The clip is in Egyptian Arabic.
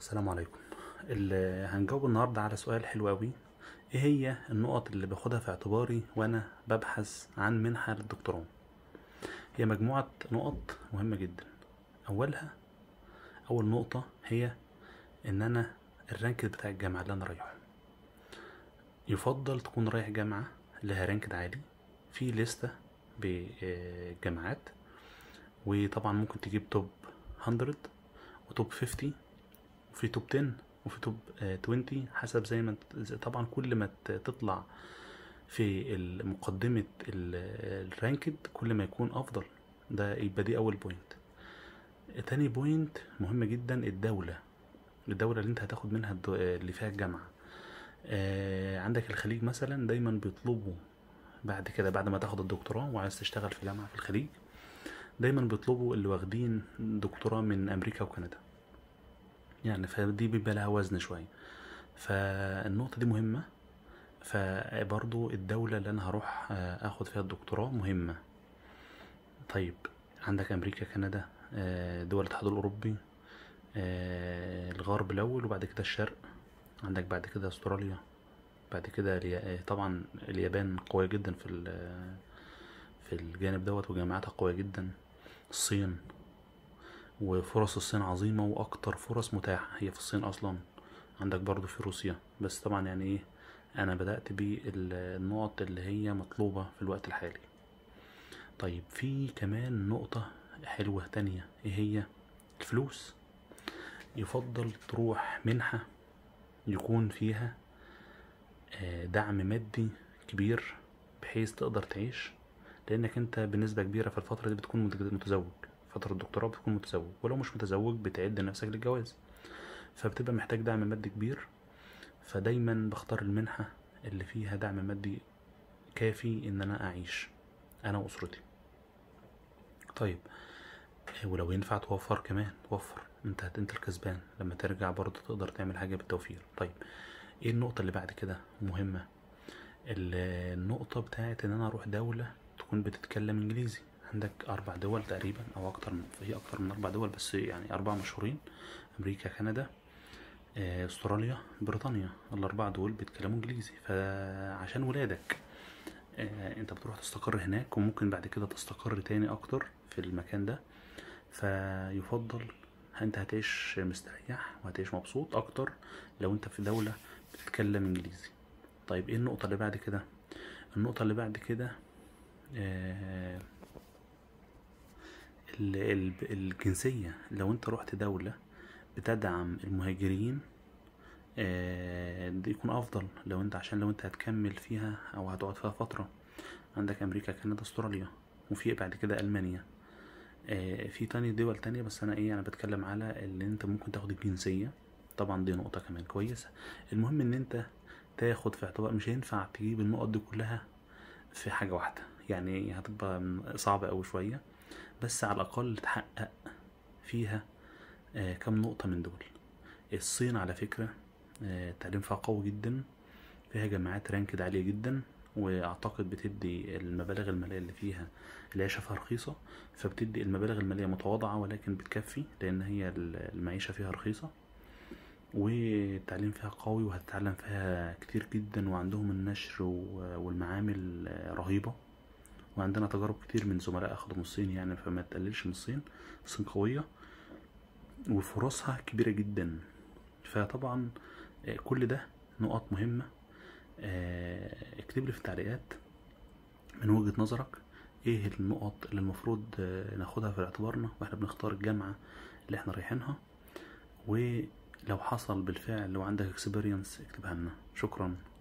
السلام عليكم اللي هنجاوب النهاردة على سؤال حلو أوي ايه هي النقط اللي باخدها في اعتباري وانا ببحث عن منحة للدكتوراه هي مجموعة نقط مهمة جدا اولها اول نقطة هي ان انا الرانك بتاع الجامعة اللي انا رايحه يفضل تكون رايح جامعة لها رانك عالي في لستة بجامعات وطبعا ممكن تجيب توب 100 وتوب 50 وفي توب 10 وفي توب آه، 20 حسب زي ما ت- طبعا كل ما ت- تطلع في ال- مقدمة ال- الرانكد كل ما يكون أفضل ده يبقى دي أول بوينت تاني بوينت مهم جدا الدولة الدولة اللي انت هتاخد منها الدو- اللي فيها الجامعة آه، عندك الخليج مثلا دايما بيطلبوا بعد كده بعد ما تاخد الدكتوراه وعايز تشتغل في جامعة في الخليج دايما بيطلبوا اللي واخدين دكتوراه من أمريكا وكندا يعني فدي بيبقى لها وزن شوية فالنقطة دي مهمة فبرضو الدولة اللي أنا هروح آه، أخد فيها الدكتوراه مهمة طيب عندك أمريكا كندا آه، دول الاتحاد الأوروبي آه، الغرب الأول وبعد كده الشرق عندك بعد كده أستراليا بعد كده اليا- آه، طبعا اليابان قوية جدا في ال- في الجانب دوت وجامعاتها قوية جدا الصين وفرص الصين عظيمة وأكتر فرص متاحة هي في الصين أصلا عندك برضو في روسيا بس طبعا يعني إيه أنا بدأت بالنقط اللي هي مطلوبة في الوقت الحالي طيب في كمان نقطة حلوة تانية إيه هي الفلوس يفضل تروح منحة يكون فيها آه، دعم مادي كبير بحيث تقدر تعيش لانك انت بنسبة كبيرة في الفترة دي بتكون متج- متزوج فترة الدكتوراه بتكون متزوج ولو مش متزوج بتعد نفسك للجواز فبتبقى محتاج دعم مادي كبير فدايما بختار المنحة اللي فيها دعم مادي كافي ان انا اعيش انا واسرتي طيب آه، ولو ينفع توفر كمان توفر انت انت الكسبان لما ترجع برضه تقدر تعمل حاجة بالتوفير طيب ايه النقطة اللي بعد كده مهمة ال- النقطة بتاعت ان انا اروح دولة تكون بتتكلم انجليزي عندك اربع دول تقريبا او اكتر من في اكتر من اربع دول بس يعني اربعة مشهورين امريكا كندا آه، استراليا بريطانيا الاربعة دول بيتكلموا انجليزي فعشان ولادك آه، انت بتروح تستقر هناك وممكن بعد كده تستقر تاني اكتر في المكان ده فيفضل انت هتعيش مستريح وهتعيش مبسوط اكتر لو انت في دولة بتتكلم انجليزي طيب ايه النقطة اللي بعد كده النقطة اللي بعد كده آه ال- ال- الجنسية لو انت رحت دولة بتدعم المهاجرين آه ده يكون افضل لو انت عشان لو انت هتكمل فيها او هتقعد فيها فترة عندك امريكا كندا استراليا وفي بعد كده المانيا آه في تاني دول تانية بس انا ايه انا بتكلم على اللي انت ممكن تاخد الجنسية طبعا دي نقطة كمان كويسة المهم ان انت تاخد في اعتبار مش هينفع تجيب النقط دي كلها في حاجة واحدة يعني هتبقى م- صعبة أوي شوية بس على الأقل تحقق فيها آه، كم نقطة من دول الصين على فكرة آه، التعليم فيها قوي جدا فيها جامعات رانكد عالية جدا وأعتقد بتدي المبالغ المالية اللي فيها العيشة فيها رخيصة فبتدي المبالغ المالية متواضعة ولكن بتكفي لأن هي ال- المعيشة فيها رخيصة والتعليم فيها قوي وهتتعلم فيها كتير جدا وعندهم النشر و- والمعامل آه، رهيبة وعندنا تجارب كتير من زملاء أخدوا من الصين يعني فما تقللش من الصين الصين قوية وفرصها كبيرة جدا فطبعا آه، كل ده نقط مهمة آه، اكتب لي في التعليقات من وجهة نظرك ايه النقط اللي المفروض آه، ناخدها في اعتبارنا واحنا بنختار الجامعة اللي احنا رايحينها ولو حصل بالفعل لو عندك اكسبيرينس اكتبها لنا شكرا